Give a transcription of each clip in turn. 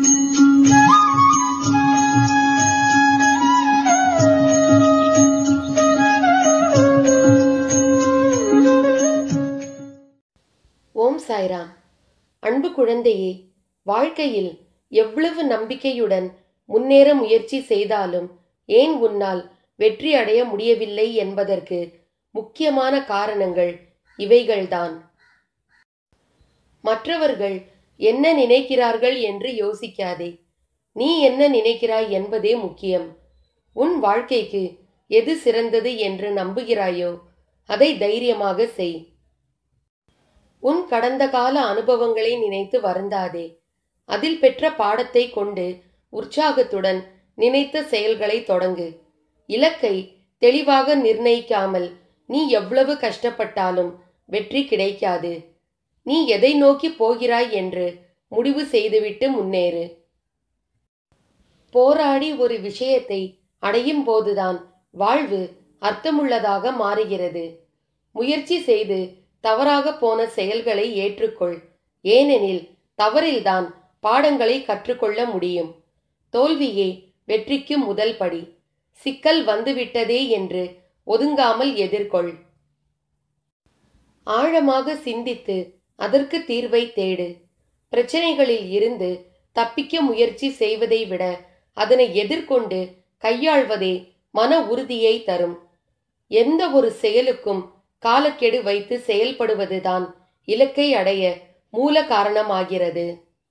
ஓம் சாய்ராம் அன்பு குழந்தையே வாழ்க்கையில் எவ்வளவு நம்பிக்கையுடன் முன்னேற முயற்சி செய்தாலும் ஏன் உன்னால் வெற்றி அடைய முடியவில்லை என்பதற்கு முக்கியமான காரணங்கள் இவைகள்தான் மற்றவர்கள் என்ன நினைக்கிறார்கள் என்று யோசிக்காதே நீ என்ன நினைக்கிறாய் என்பதே முக்கியம் உன் வாழ்க்கைக்கு எது சிறந்தது என்று நம்புகிறாயோ அதை தைரியமாக செய் உன் கடந்த கால அனுபவங்களை நினைத்து வருந்தாதே அதில் பெற்ற பாடத்தை கொண்டு உற்சாகத்துடன் நினைத்த செயல்களை தொடங்கு இலக்கை தெளிவாக நிர்ணயிக்காமல் நீ எவ்வளவு கஷ்டப்பட்டாலும் வெற்றி கிடைக்காது நீ எதை நோக்கி போகிறாய் என்று முடிவு செய்துவிட்டு முன்னேறு போராடி ஒரு விஷயத்தை அடையும் போதுதான் வாழ்வு அர்த்தமுள்ளதாக மாறுகிறது முயற்சி செய்து தவறாக போன செயல்களை ஏற்றுக்கொள் ஏனெனில் தவறில்தான் பாடங்களை கற்றுக்கொள்ள முடியும் தோல்வியே வெற்றிக்கு முதல் படி சிக்கல் வந்துவிட்டதே என்று ஒதுங்காமல் எதிர்கொள் ஆழமாக சிந்தித்து அதற்கு தீர்வை தேடு பிரச்சனைகளில் இருந்து தப்பிக்க முயற்சி செய்வதை விட அதனை எதிர்கொண்டு கையாள்வதே மன உறுதியை தரும் எந்த ஒரு செயலுக்கும் காலக்கெடு வைத்து செயல்படுவதுதான் இலக்கை அடைய மூல காரணமாகிறது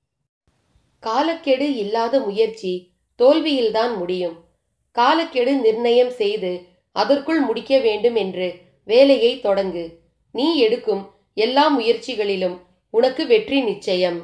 காலக்கெடு இல்லாத முயற்சி தோல்வியில்தான் முடியும் காலக்கெடு நிர்ணயம் செய்து அதற்குள் முடிக்க வேண்டும் என்று வேலையை தொடங்கு நீ எடுக்கும் எல்லா முயற்சிகளிலும் உனக்கு வெற்றி நிச்சயம்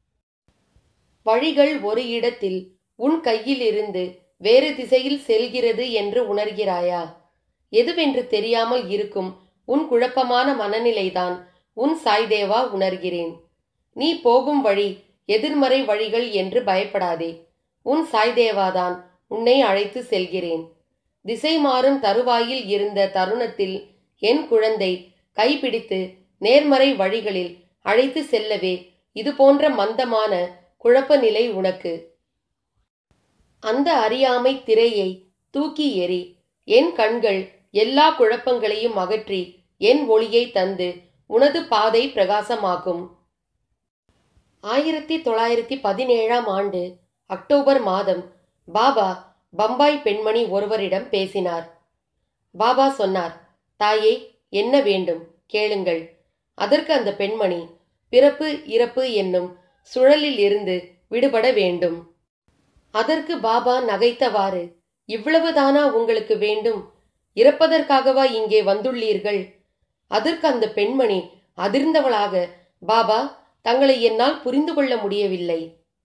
வழிகள் ஒரு இடத்தில் உன் கையில் இருந்து வேறு திசையில் செல்கிறது என்று உணர்கிறாயா எதுவென்று தெரியாமல் இருக்கும் உன் குழப்பமான மனநிலைதான் உன் சாய்தேவா உணர்கிறேன் நீ போகும் வழி எதிர்மறை வழிகள் என்று பயப்படாதே உன் சாய்தேவாதான் உன்னை அழைத்து செல்கிறேன் திசை மாறும் தருவாயில் இருந்த தருணத்தில் என் குழந்தை கைப்பிடித்து நேர்மறை வழிகளில் அழைத்து செல்லவே இது போன்ற மந்தமான குழப்ப நிலை உனக்கு அந்த அறியாமை திரையை தூக்கி எறி என் கண்கள் எல்லா குழப்பங்களையும் அகற்றி என் ஒளியை தந்து உனது பாதை பிரகாசமாக்கும் ஆயிரத்தி தொள்ளாயிரத்தி பதினேழாம் ஆண்டு அக்டோபர் மாதம் பாபா பம்பாய் பெண்மணி ஒருவரிடம் பேசினார் பாபா சொன்னார் தாயே என்ன வேண்டும் கேளுங்கள் அதற்கு அந்த பெண்மணி பிறப்பு இறப்பு என்னும் சுழலில் இருந்து விடுபட வேண்டும் அதற்கு பாபா நகைத்தவாறு இவ்வளவுதானா உங்களுக்கு வேண்டும் இறப்பதற்காகவா இங்கே வந்துள்ளீர்கள் அதற்கு அந்த பெண்மணி அதிர்ந்தவளாக பாபா தங்களை என்னால் புரிந்து கொள்ள முடியவில்லை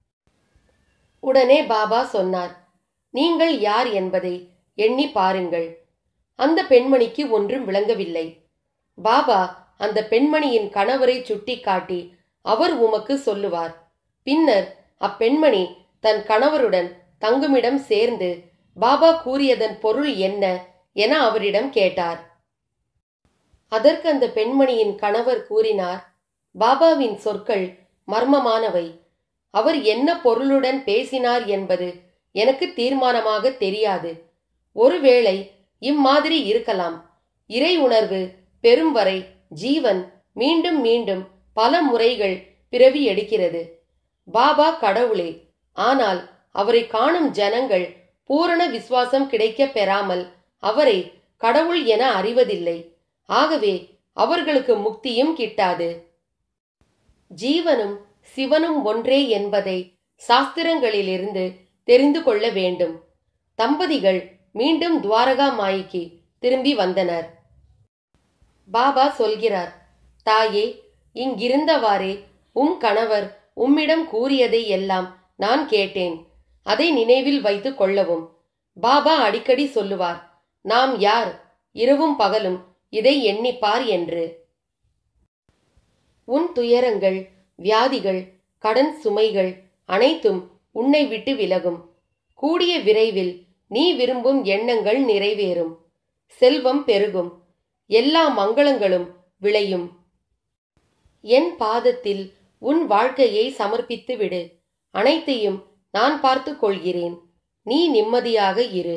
உடனே பாபா சொன்னார் நீங்கள் யார் என்பதை எண்ணி பாருங்கள் அந்த பெண்மணிக்கு ஒன்றும் விளங்கவில்லை பாபா அந்த பெண்மணியின் கணவரை சுட்டிக்காட்டி அவர் உமக்கு சொல்லுவார் பின்னர் அப்பெண்மணி தன் கணவருடன் தங்குமிடம் சேர்ந்து பாபா கூறியதன் பொருள் என்ன என அவரிடம் கேட்டார் அதற்கு அந்த பெண்மணியின் கணவர் கூறினார் பாபாவின் சொற்கள் மர்மமானவை அவர் என்ன பொருளுடன் பேசினார் என்பது எனக்கு தீர்மானமாக தெரியாது ஒருவேளை இம்மாதிரி இருக்கலாம் இறை உணர்வு பெரும் வரை ஜீவன் மீண்டும் மீண்டும் பல முறைகள் பிறவி எடுக்கிறது பாபா கடவுளே ஆனால் அவரை காணும் ஜனங்கள் பூரண விசுவாசம் கிடைக்க பெறாமல் அவரை கடவுள் என அறிவதில்லை ஆகவே அவர்களுக்கு முக்தியும் கிட்டாது ஜீவனும் சிவனும் ஒன்றே என்பதை சாஸ்திரங்களிலிருந்து தெரிந்து கொள்ள வேண்டும் தம்பதிகள் மீண்டும் துவாரகா மாய்க்கு திரும்பி வந்தனர் பாபா சொல்கிறார் தாயே இங்கிருந்தவாறே உம் கணவர் உம்மிடம் கூறியதை எல்லாம் நான் கேட்டேன் அதை நினைவில் வைத்துக் கொள்ளவும் பாபா அடிக்கடி சொல்லுவார் நாம் யார் இரவும் பகலும் இதை எண்ணிப்பார் என்று உன் துயரங்கள் வியாதிகள் கடன் சுமைகள் அனைத்தும் உன்னை விட்டு விலகும் கூடிய விரைவில் நீ விரும்பும் எண்ணங்கள் நிறைவேறும் செல்வம் பெருகும் எல்லா மங்களங்களும் விளையும் என் பாதத்தில் உன் வாழ்க்கையை சமர்ப்பித்து விடு அனைத்தையும் நான் பார்த்துக் கொள்கிறேன் நீ நிம்மதியாக இரு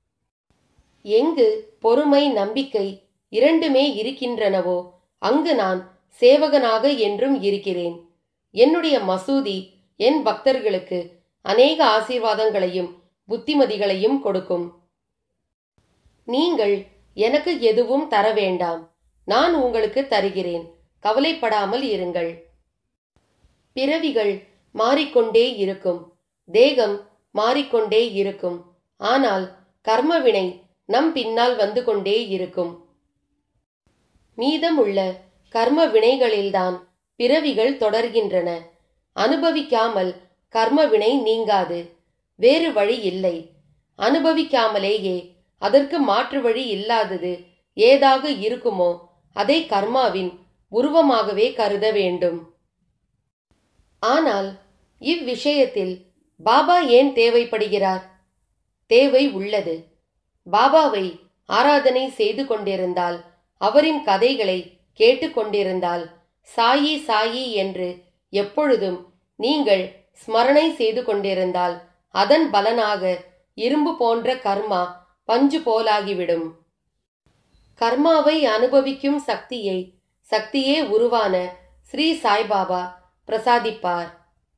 எங்கு பொறுமை நம்பிக்கை இரண்டுமே இருக்கின்றனவோ அங்கு நான் சேவகனாக என்றும் இருக்கிறேன் என்னுடைய மசூதி என் பக்தர்களுக்கு அநேக ஆசீர்வாதங்களையும் புத்திமதிகளையும் கொடுக்கும் நீங்கள் எனக்கு எதுவும் தர வேண்டாம் நான் உங்களுக்கு தருகிறேன் கவலைப்படாமல் இருங்கள் பிறவிகள் மாறிக்கொண்டே இருக்கும் தேகம் மாறிக்கொண்டே இருக்கும் ஆனால் கர்மவினை நம் பின்னால் வந்து கொண்டே இருக்கும் மீதமுள்ள கர்ம வினைகளில்தான் பிறவிகள் தொடர்கின்றன அனுபவிக்காமல் கர்ம வினை நீங்காது வேறு வழி இல்லை அனுபவிக்காமலேயே அதற்கு மாற்று வழி இல்லாதது ஏதாக இருக்குமோ அதை கர்மாவின் உருவமாகவே கருத வேண்டும் ஆனால் இவ்விஷயத்தில் பாபா ஏன் தேவைப்படுகிறார் தேவை உள்ளது பாபாவை ஆராதனை செய்து கொண்டிருந்தால் அவரின் கதைகளை கேட்டுக்கொண்டிருந்தால் சாயி சாயி என்று எப்பொழுதும் நீங்கள் ஸ்மரணை செய்து கொண்டிருந்தால் அதன் பலனாக இரும்பு போன்ற கர்மா பஞ்சு போலாகிவிடும் கர்மாவை அனுபவிக்கும் சக்தியை சக்தியே உருவான ஸ்ரீ சாய்பாபா பிரசாதிப்பார்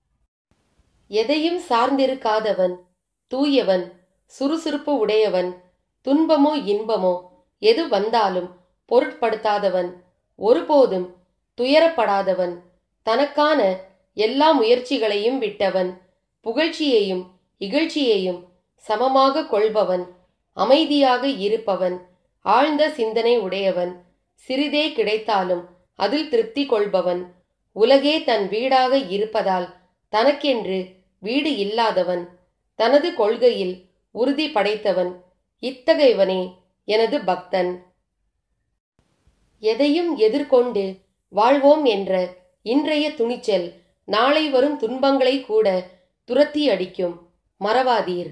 எதையும் சார்ந்திருக்காதவன் தூயவன் சுறுசுறுப்பு உடையவன் துன்பமோ இன்பமோ எது வந்தாலும் பொருட்படுத்தாதவன் ஒருபோதும் துயரப்படாதவன் தனக்கான எல்லா முயற்சிகளையும் விட்டவன் புகழ்ச்சியையும் இகழ்ச்சியையும் சமமாக கொள்பவன் அமைதியாக இருப்பவன் ஆழ்ந்த சிந்தனை உடையவன் சிறிதே கிடைத்தாலும் அதில் திருப்தி கொள்பவன் உலகே தன் வீடாக இருப்பதால் தனக்கென்று வீடு இல்லாதவன் தனது கொள்கையில் உறுதி படைத்தவன் இத்தகையவனே எனது பக்தன் எதையும் எதிர்கொண்டு வாழ்வோம் என்ற இன்றைய துணிச்சல் நாளை வரும் துன்பங்களை கூட துரத்தி அடிக்கும் மறவாதீர்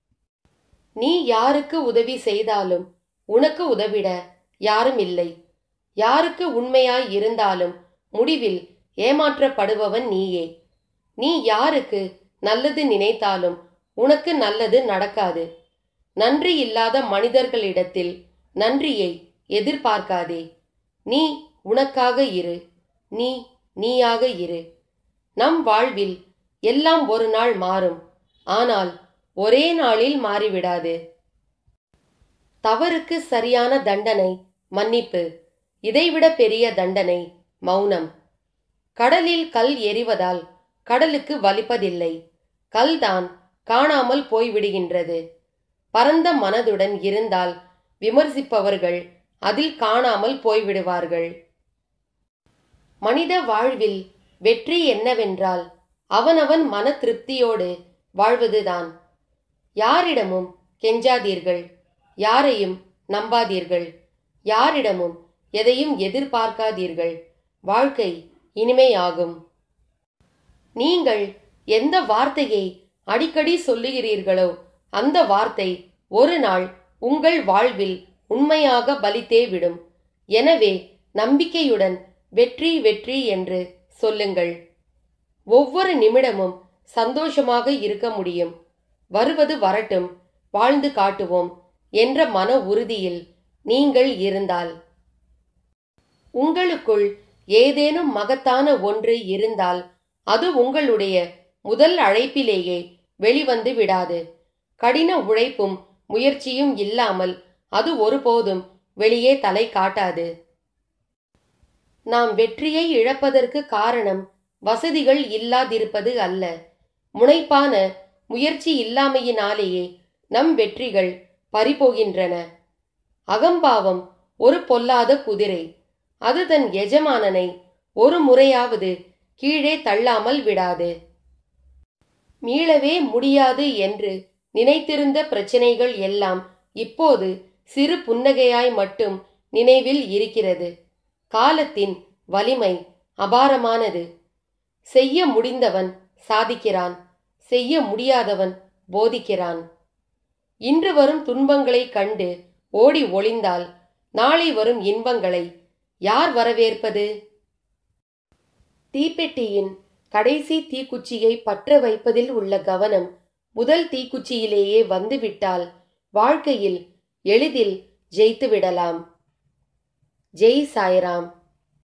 நீ யாருக்கு உதவி செய்தாலும் உனக்கு உதவிட யாரும் இல்லை யாருக்கு உண்மையாய் இருந்தாலும் முடிவில் ஏமாற்றப்படுபவன் நீயே நீ யாருக்கு நல்லது நினைத்தாலும் உனக்கு நல்லது நடக்காது நன்றி இல்லாத மனிதர்களிடத்தில் நன்றியை எதிர்பார்க்காதே நீ உனக்காக இரு நீ நீயாக இரு நம் வாழ்வில் எல்லாம் ஒரு நாள் மாறும் ஆனால் ஒரே நாளில் மாறிவிடாது தவறுக்கு சரியான தண்டனை மன்னிப்பு இதைவிட பெரிய தண்டனை மௌனம் கடலில் கல் எறிவதால் கடலுக்கு வலிப்பதில்லை கல்தான் காணாமல் போய்விடுகின்றது பரந்த மனதுடன் இருந்தால் விமர்சிப்பவர்கள் அதில் காணாமல் போய்விடுவார்கள் மனித வாழ்வில் வெற்றி என்னவென்றால் அவனவன் மன திருப்தியோடு வாழ்வதுதான் யாரிடமும் கெஞ்சாதீர்கள் யாரையும் நம்பாதீர்கள் யாரிடமும் எதையும் எதிர்பார்க்காதீர்கள் வாழ்க்கை இனிமையாகும் நீங்கள் எந்த வார்த்தையை அடிக்கடி சொல்லுகிறீர்களோ அந்த வார்த்தை ஒரு நாள் உங்கள் வாழ்வில் உண்மையாக பலித்தே விடும் எனவே நம்பிக்கையுடன் வெற்றி வெற்றி என்று சொல்லுங்கள் ஒவ்வொரு நிமிடமும் சந்தோஷமாக இருக்க முடியும் வருவது வரட்டும் வாழ்ந்து காட்டுவோம் என்ற மன உறுதியில் நீங்கள் இருந்தால் உங்களுக்குள் ஏதேனும் மகத்தான ஒன்று இருந்தால் அது உங்களுடைய முதல் அழைப்பிலேயே வெளிவந்து விடாது கடின உழைப்பும் முயற்சியும் இல்லாமல் அது ஒருபோதும் வெளியே தலை காட்டாது நாம் வெற்றியை இழப்பதற்கு காரணம் வசதிகள் இல்லாதிருப்பது அல்ல முனைப்பான முயற்சி இல்லாமையினாலேயே நம் வெற்றிகள் பறிபோகின்றன அகம்பாவம் ஒரு பொல்லாத குதிரை அது தன் எஜமானனை ஒரு முறையாவது கீழே தள்ளாமல் விடாது மீளவே முடியாது என்று நினைத்திருந்த பிரச்சனைகள் எல்லாம் இப்போது சிறு புன்னகையாய் மட்டும் நினைவில் இருக்கிறது காலத்தின் வலிமை அபாரமானது செய்ய முடிந்தவன் சாதிக்கிறான் செய்ய முடியாதவன் போதிக்கிறான் இன்று வரும் துன்பங்களைக் கண்டு ஓடி ஒளிந்தால் நாளை வரும் இன்பங்களை யார் வரவேற்பது தீப்பெட்டியின் கடைசி தீக்குச்சியை பற்ற வைப்பதில் உள்ள கவனம் முதல் தீக்குச்சியிலேயே வந்துவிட்டால் வாழ்க்கையில் எளிதில் ஜெயித்து விடலாம் ஜெய் சாய்ராம்